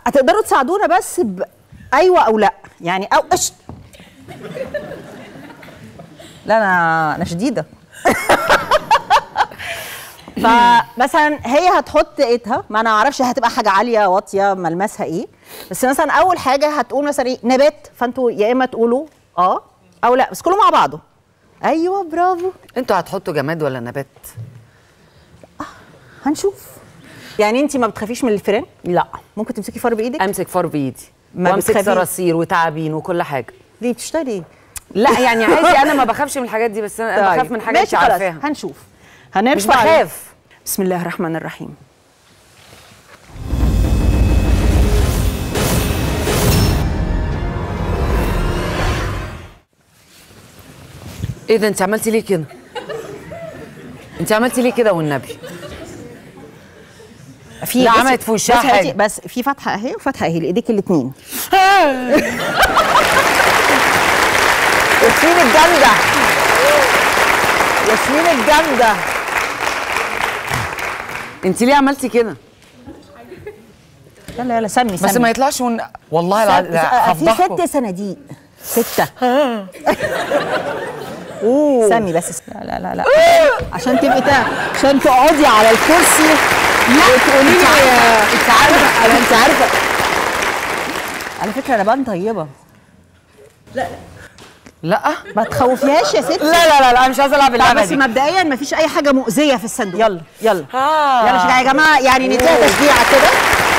هتقدروا تساعدونا بس ب... ايوه او لا يعني او اش لا انا انا شديده فمثلا هي هتحط ايدها ما انا اعرفش هتبقى حاجه عاليه واطيه ملمسها ايه بس مثلا اول حاجه هتقول مثلا ايه نبات فانتوا يا اما تقولوا اه او لا بس كله مع بعضه ايوه برافو انتوا هتحطوا جماد ولا نبات هنشوف يعني انت ما بتخافيش من الفيران لا ممكن تمسكي فار بايدك امسك فار بايدي ما وامسك بتخافيش؟ صراصير وتعابين وكل حاجه ليه بتشتغلي ايه لا يعني عادي انا ما بخافش من الحاجات دي بس انا طيب. بخاف من حاجات انت ماشي خلاص، عارفاها هنشوف هنرفع مش بخاف بسم الله الرحمن الرحيم ايه ده انت عملتي ليه كده انت عملتي ليه كده والنبي في لا، بصي- عملت في وشها بصي يا حاجة. بنتي، بس في فتحه اهي وفتحه اهي لايديك الاثنين ياسمين الجامده ياسمين الجامده انت ليه عملتي كده يلا يلا سمي بس سمي ما يطلعش ون... والله سم- العظيم لا، في هفضحكم. ست صناديق ستة سمي بس لا لا لا لا عشان تبقي تا... عشان تقعدي على الكرسي وتقولي لي انت عارفه انا انت عارفه على فكره انا بان طيبه لا ما تخوفيهاش يا ستي لا لا لا, لا مش عايزه العب طب اللعبه بس دي مبدئيا مفيش اي حاجه مؤذيه في الصندوق يلا يلا آه. يلا شجع يا جماعه يعني نديها تشجيعه كده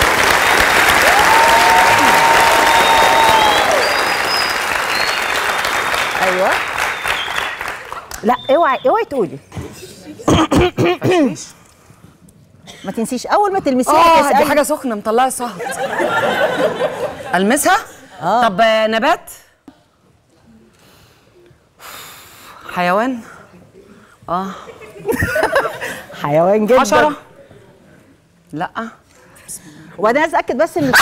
ايوه لا اوعي اوعي تقولي ما تنسيش اول ما تلمسيها اه دي تسالي حاجه سخنه مطلعه صهد المسها آه. طب آه، نبات حيوان اه حيوان جدا حشره لا وانا عايز اتاكد بس ان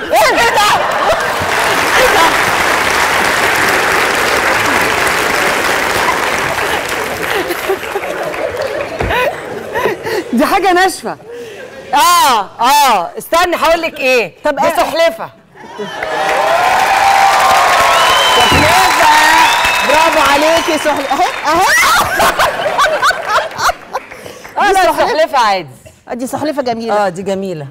دي حاجه ناشفه اه اه استني هقول لك ايه طب دي إيه؟ سحلفه سحلفه برافو عليكي سحل اهي اهي دي سحلفه عادي دي سحلفه جميله اه دي جميله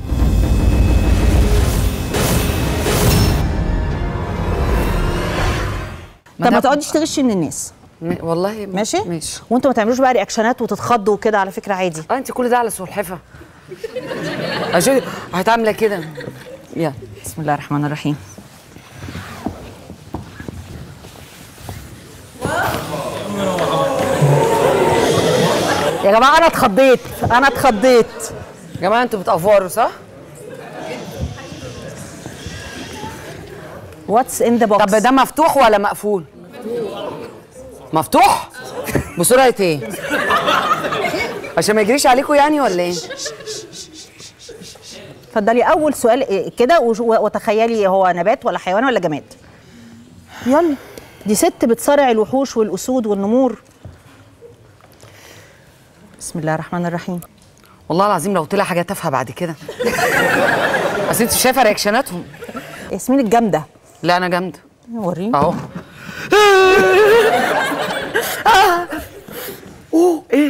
طب ما تقعديش تغشي من الناس م- والله ماشي ماشي وانتوا ما تعملوش بقى رياكشنات وتتخضوا وكده على فكره عادي اه انت كل ده على سلحفه عشان هتعمل كده يلا بسم الله الرحمن الرحيم يا جماعه انا اتخضيت انا اتخضيت يا جماعه انتوا بتافوروا صح؟ واتس ان ذا بوكس طب ده مفتوح ولا مقفول؟ مفتوح؟ بسرعه ايه؟ عشان ما يجريش عليكم يعني ولا ايه؟ اتفضلي اول سؤال إيه كده وش- وتخيلي هو نبات ولا حيوان ولا جماد يلا دي ست بتصارع الوحوش والاسود والنمور بسم الله الرحمن الرحيم والله العظيم لو طلع حاجه تافهه بعد كده اصل انت شايفه رياكشناتهم ياسمين الجامده لا انا جامده وريني اهو اوه ايه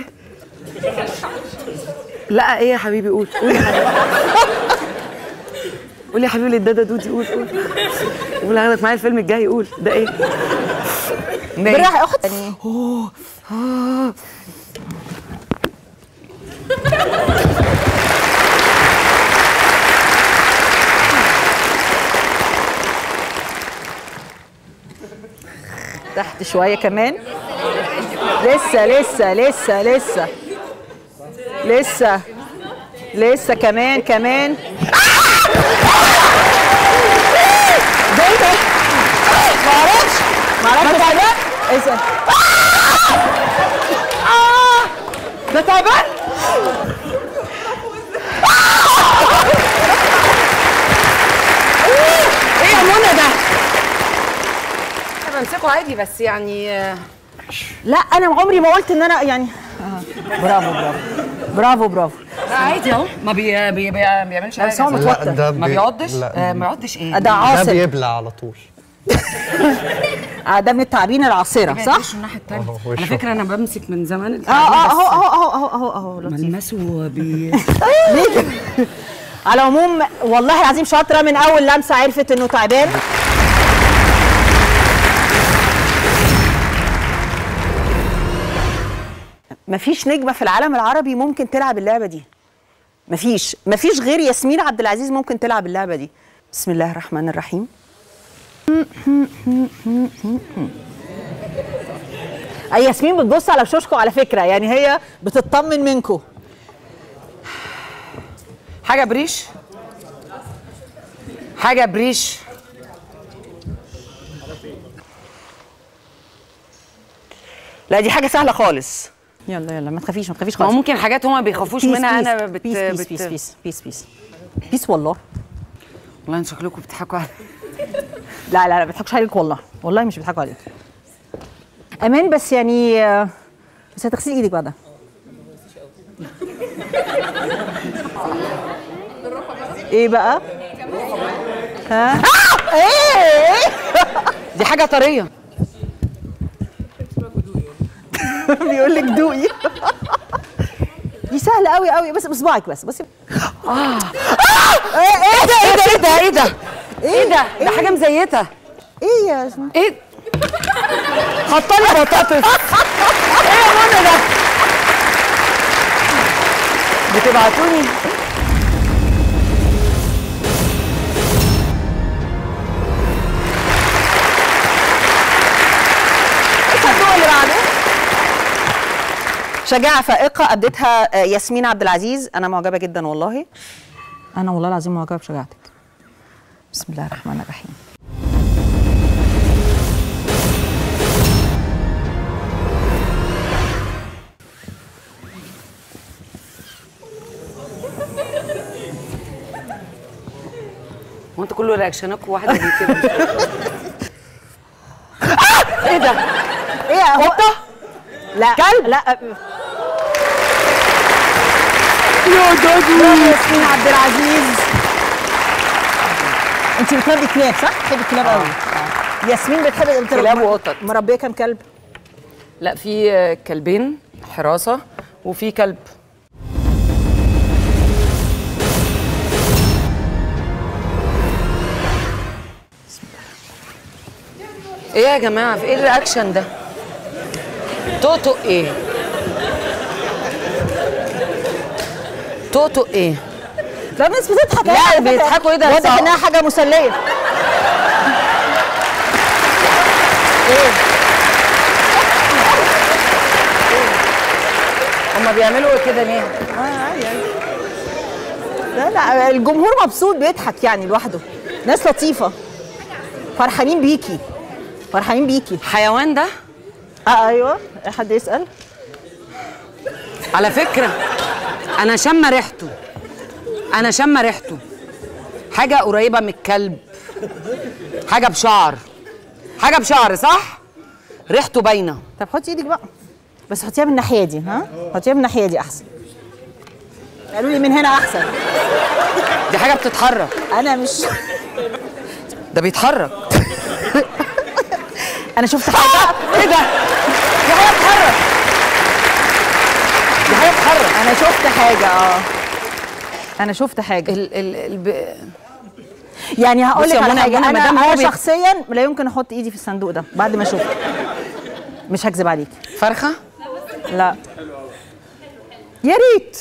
لا ايه يا حبيبي قول قول يا حبيبي قول يا حبيبي للدادا دودي قول قول قول هاخدك معايا الفيلم الجاي قول ده ايه ده إيه؟ بالراحه اخد يعني تحت شويه كمان لسه لسه لسه لسه لسه لسه كمان كمان ده ايه ده؟ معرفش معرفش اسال ده تعبان ايه يا منى ده؟ انا بمسكه عادي بس يعني آه، لا انا عمري ما قلت ان انا يعني آه. برافو برافو برافو برافو لا عادي اهو ما بي بي بي بيعملش بس هو حاجه متوتر. لا ده ما بي- بيعضش لا آه ما يعضش ايه ده ده عاصر بيبلع على طول آه، ده من التعابين العاصره صح؟ صح الناحيه الثانيه أهو على وشه. فكره انا بمسك من زمان اه اه اهو اهو اهو اهو اهو اهو لطيف. ملمسه بي على العموم والله العظيم شاطره من اول لمسه عرفت انه تعبان مفيش نجمه في العالم العربي ممكن تلعب اللعبه دي مفيش مفيش غير ياسمين عبد العزيز ممكن تلعب اللعبه دي بسم الله الرحمن الرحيم اي ياسمين بتبص على وشوشكم على فكره يعني هي بتطمن منكم حاجه بريش حاجه بريش لا دي حاجه سهله خالص يلا يلا ما تخافيش ما تخافيش ما هو خالص ممكن حاجات هما بيخافوش بيس منها بيس انا بت بيس بيس بت بيس بيس بيس بيس بيس والله والله انتوا شكلكم بتضحكوا على لا لا لا ما بيضحكوش عليك والله والله مش بيضحكوا عليك امان بس يعني آه، بس هتغسلي ايدك بعدها ايه بقى؟ ها؟ آه! ايه؟ دي حاجه طريه بيقول لك دوقي دي سهله قوي قوي بس بصباعك بس بس اه ايه ايه ده ايه ده ايه ده ايه ده ايه ده ده حاجه مزيته ايه يا اسماء ايه حطلي بطاطس ايه يا منى ده بتبعتوني الصندوق اللي بعده شجاعة فائقة أبدتها آه، ياسمين عبد العزيز أنا معجبة جدا والله أنا والله العظيم معجبة بشجاعتك بسم الله الرحمن الرحيم هو انتوا كله رياكشناتكم واحده دي كده ايه ده إيه قطة؟ لا كلب لا يا دادي ياسمين عبد العزيز أنت بتربي كلاب صح؟ بتحبي الكلاب قوي ياسمين بتحب بتربي- كلاب وقطط. مربية كام كلب؟ لا في آه، كلبين حراسه وفي كلب ايه يا جماعه في ايه الرياكشن ده توتو ايه توتو ايه لا الناس بتضحك لا، على فكرة. بيضحكوا إيه ده؟ واضح صعب. انها حاجه مسليه ايه هما بيعملوا كده ليه لا لا الجمهور مبسوط بيضحك يعني لوحده ناس لطيفه فرحانين بيكي فرحانين بيكي حيوان ده اه ايوه حد يسال على فكرة أنا شامة ريحته أنا شامة ريحته حاجة قريبة من الكلب حاجة بشعر حاجة بشعر صح؟ ريحته باينة طب حطي ايدك بقى بس حطيها من الناحيه دي ها حطيها من الناحيه دي احسن قالوا لي من هنا احسن دي حاجة بتتحرك انا مش ده بيتحرك انا شفت حاجه ايه ده؟ دي حاجة بتتحرك دي حاجة بتتحرك انا شفت حاجه اه انا شفت حاجه ال ال ال يعني هقول بصي لك يا على منى- حاجه منى، انا, مادام هو أنا بي- شخصيا لا يمكن احط ايدي في الصندوق ده بعد ما اشوف مش هكذب عليك فرخة لا يا ريت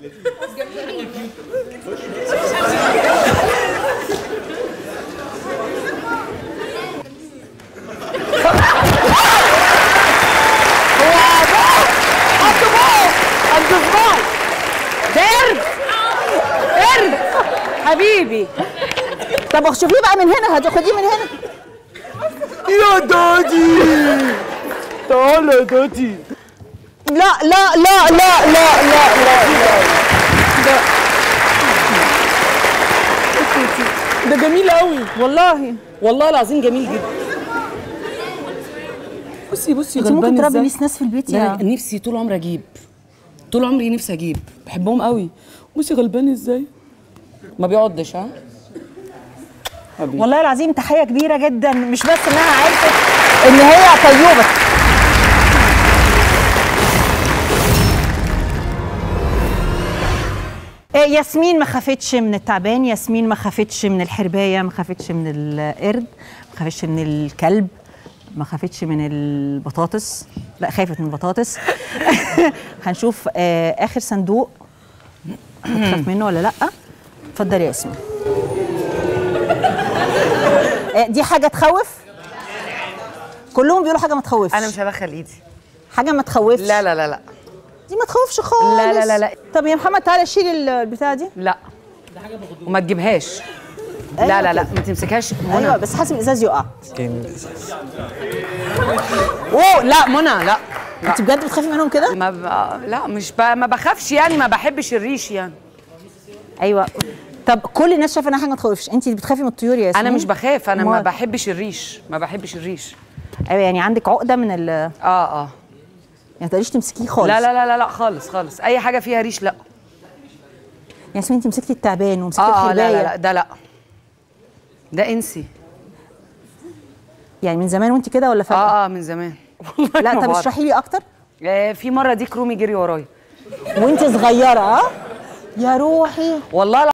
قرد قرد حبيبي طب شوفيه بقى من هنا هتاخديه من هنا يا دادي تعال يا دادي لا لا لا لا لا لا لا ده جميل قوي والله والله العظيم جميل جدا بصي بصي انت ممكن غلبان تربي ازاي. ليس ناس في البيت ده يا أنا نفسي طول عمري اجيب طول عمري نفسي اجيب بحبهم قوي بصي غلبان ازاي ما بيقعدش ها حبيبي. والله العظيم تحيه كبيره جدا مش بس انها عرفت ان هي طيوبه آه، ياسمين ما خافتش من التعبان ياسمين ما خافتش من الحربايه ما خافتش من القرد ما خافتش من الكلب ما خافتش من البطاطس لا خافت من البطاطس هنشوف آه، اخر صندوق هتخاف منه ولا لا اتفضل يا ياسمين آه، دي حاجه تخوف كلهم بيقولوا حاجه ما تخوفش انا مش هدخل ايدي حاجه ما تخوفش لا لا لا لا دي ما تخوفش خالص لا لا لا لا. طب يا محمد تعالى شيل ال- البتاعه دي لا وما تجيبهاش لا لا لا ما تمسكهاش ايوه منى بس حاسب الازاز يقع اوه لا منى لا انت بجد بتخافي منهم كده ما ب... لا مش ب... ما بخافش يعني ما بحبش الريش يعني ايوه طب كل الناس شايفه انها حاجه ما تخوفش انت بتخافي من الطيور يا ياسمين انا مش بخاف انا ما أمال؟ بحبش الريش ما بحبش الريش ايوه يعني عندك عقده من ال يعني اه اه ما تقدريش تمسكيه خالص لا لا لا لا لا خالص خالص اي حاجه فيها ريش لا ياسمين انت مسكتي التعبان ومسكتي اه آه، لا الحربايه لا لا ده لا ده انسي يعني من زمان وانت كده ولا فجاه اه اه من زمان والله لا ما طب بعرف. اشرحي لي اكتر آه في مره ديك رومي جري ورايا وانت صغيره اه يا روحي والله